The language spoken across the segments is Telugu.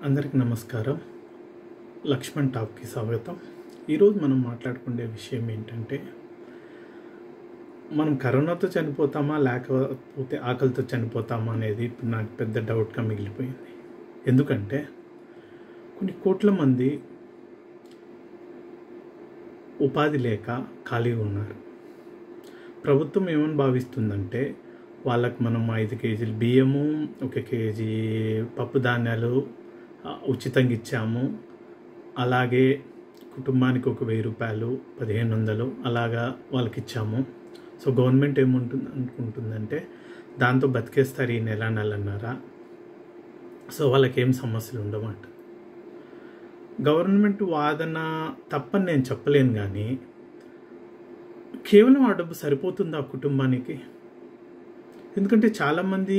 అందరికీ నమస్కారం లక్ష్మణ్ టాప్కి స్వాగతం ఈరోజు మనం మాట్లాడుకునే విషయం ఏంటంటే మనం కరోనాతో చనిపోతామా లేకపోతే ఆకలితో చనిపోతామా అనేది ఇప్పుడు నాకు పెద్ద డౌట్గా మిగిలిపోయింది ఎందుకంటే కొన్ని కోట్ల మంది ఉపాధి లేక ఖాళీగా ఉన్నారు ప్రభుత్వం ఏమని భావిస్తుందంటే వాళ్ళకి మనం ఐదు కేజీలు బియ్యము ఒక కేజీ పప్పు ధాన్యాలు ఆ, ఉచితంగా ఇచ్చాము అలాగే కుటుంబానికి ఒక వెయ్యి రూపాయలు పదిహేను వందలు అలాగా వాళ్ళకి ఇచ్చాము సో గవర్నమెంట్ ఏముంటుంది అనుకుంటుందంటే దాంతో బతికేస్తారు ఈ నెల నెలన్నర సో వాళ్ళకి ఏం సమస్యలు ఉండవంట గవర్నమెంట్ వాదన తప్పని నేను చెప్పలేను కానీ కేవలం ఆ డబ్బు సరిపోతుంది ఆ కుటుంబానికి ఎందుకంటే చాలామంది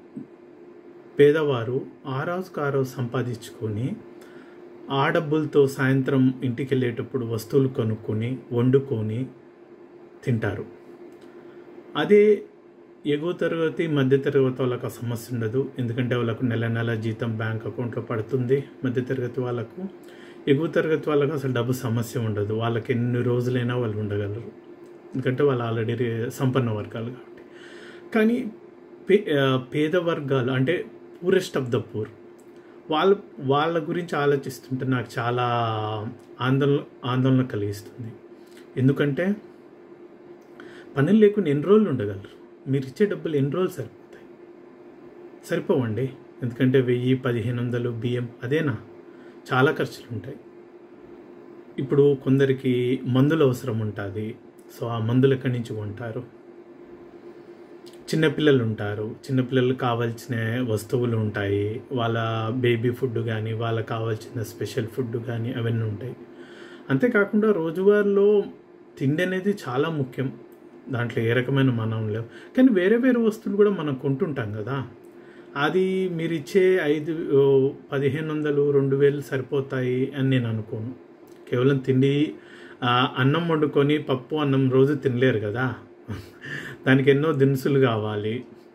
పేదవారు ఆ రోజుకు ఆ రోజు సంపాదించుకొని ఆ డబ్బులతో సాయంత్రం ఇంటికి వెళ్ళేటప్పుడు వస్తువులు కొనుక్కొని వండుకొని తింటారు అదే ఎగువ తరగతి మధ్య తరగతి వాళ్ళకు ఆ సమస్య ఉండదు ఎందుకంటే వాళ్ళకు నెల నెల జీతం బ్యాంక్ అకౌంట్లో పడుతుంది మధ్య తరగతి వాళ్ళకు ఎగువ తరగతి వాళ్ళకు అసలు డబ్బు సమస్య ఉండదు వాళ్ళకి ఎన్ని రోజులైనా వాళ్ళు ఉండగలరు ఎందుకంటే వాళ్ళు ఆల్రెడీ సంపన్న వర్గాలు కాబట్టి కానీ పే ఆ, పేద వర్గాలు అంటే పూరెస్ట్ ఆఫ్ ద పూర్ వాళ్ళ వాళ్ళ గురించి ఆలోచిస్తుంటే నాకు చాలా ఆందోళన ఆందోళన కలిగిస్తుంది ఎందుకంటే పనులు లేకుండా ఎన్ని రోజులు ఉండగలరు మీరు ఇచ్చే డబ్బులు ఎన్ని రోజులు సరిపోతాయి సరిపోవండి ఎందుకంటే వెయ్యి పదిహేను వందలు బియ్యం అదేనా చాలా ఖర్చులు ఉంటాయి ఇప్పుడు కొందరికి మందులు అవసరం ఉంటుంది సో ఆ మందులు ఎక్కడి నుంచి కొంటారు చిన్నపిల్లలు ఉంటారు చిన్నపిల్లలకు కావాల్సిన వస్తువులు ఉంటాయి వాళ్ళ బేబీ ఫుడ్ కానీ వాళ్ళకి కావాల్సిన స్పెషల్ ఫుడ్ కానీ అవన్నీ ఉంటాయి అంతేకాకుండా రోజువారీలో తిండి అనేది చాలా ముఖ్యం దాంట్లో ఏ రకమైన మనం లేవు కానీ వేరే వేరే వస్తువులు కూడా మనం కొంటుంటాం కదా అది మీరు ఇచ్చే ఐదు ఓ, పదిహేను వందలు రెండు వేలు సరిపోతాయి అని నేను అనుకోను కేవలం తిండి ఆ, అన్నం వండుకొని పప్పు అన్నం రోజు తినలేరు కదా దానికి ఎన్నో దినుసులు కావాలి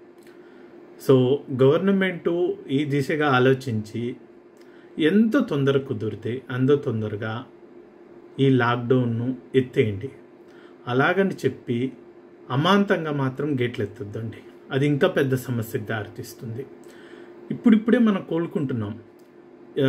సో గవర్నమెంటు ఈ దిశగా ఆలోచించి ఎంత తొందర కుదిరితే అంత తొందరగా ఈ లాక్డౌన్ను ఎత్తేయండి అలాగని చెప్పి అమాంతంగా మాత్రం గేట్లు ఎత్తొద్దండి అది ఇంకా పెద్ద సమస్యకు దారితీస్తుంది ఇప్పుడిప్పుడే మనం కోలుకుంటున్నాం ఆ,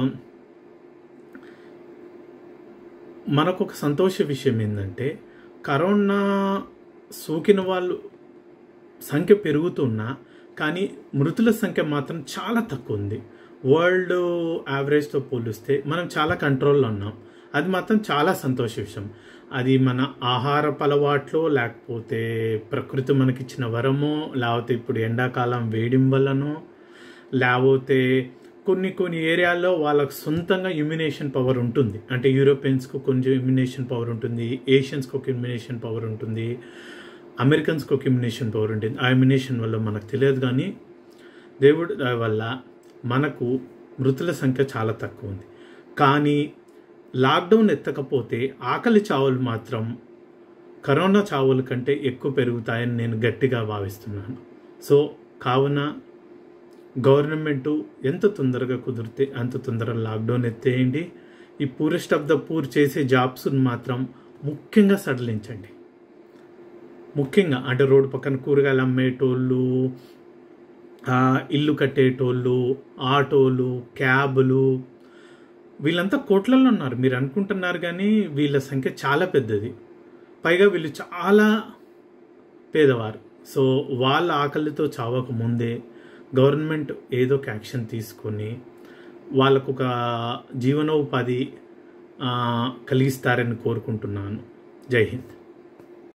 మనకు ఒక సంతోష విషయం ఏంటంటే కరోనా సోకిన వాళ్ళు సంఖ్య పెరుగుతున్నా కానీ మృతుల సంఖ్య మాత్రం చాలా తక్కువ ఉంది వరల్డ్ యావరేజ్తో పోలిస్తే మనం చాలా కంట్రోల్లో ఉన్నాం అది మాత్రం చాలా సంతోష విషయం అది మన ఆహారపు అలవాట్లో లేకపోతే ప్రకృతి మనకిచ్చిన వరమో లేకపోతే ఇప్పుడు ఎండాకాలం వేడిం వల్లనో లేకపోతే కొన్ని కొన్ని ఏరియాల్లో వాళ్ళకు సొంతంగా ఇమ్యునేషన్ పవర్ ఉంటుంది అంటే యూరోపియన్స్కు కొంచెం ఇమ్యునేషన్ పవర్ ఉంటుంది ఏషియన్స్కి ఒక ఇమ్యునేషన్ పవర్ ఉంటుంది అమెరికన్స్కి ఒక ఇమ్యునేషన్ పవర్ ఉంటుంది ఆ ఇమ్యునేషన్ వల్ల మనకు తెలియదు కానీ దేవుడు దయ వల్ల మనకు మృతుల సంఖ్య చాలా తక్కువ ఉంది కానీ లాక్డౌన్ ఎత్తకపోతే ఆకలి చావులు మాత్రం కరోనా చావుల కంటే ఎక్కువ పెరుగుతాయని నేను గట్టిగా భావిస్తున్నాను సో కావున గవర్నమెంట్ ఎంత తొందరగా కుదిరితే అంత తొందరగా లాక్డౌన్ ఎత్తేయండి ఈ పూరెస్ట్ ఆఫ్ ద పూర్ చేసే జాబ్స్ని మాత్రం ముఖ్యంగా సడలించండి ముఖ్యంగా అంటే రోడ్డు పక్కన కూరగాయలు అమ్మేటోళ్ళు ఆ, ఇల్లు కట్టేటోళ్ళు ఆటోలు క్యాబులు వీళ్ళంతా కోట్లలో ఉన్నారు మీరు అనుకుంటున్నారు కానీ వీళ్ళ సంఖ్య చాలా పెద్దది పైగా వీళ్ళు చాలా పేదవారు సో వాళ్ళ ఆకలితో చావక ముందే గవర్నమెంట్ ఏదో ఒక యాక్షన్ తీసుకొని వాళ్ళకు ఒక జీవనోపాధి ఆ, కలిగిస్తారని కోరుకుంటున్నాను జై హింద్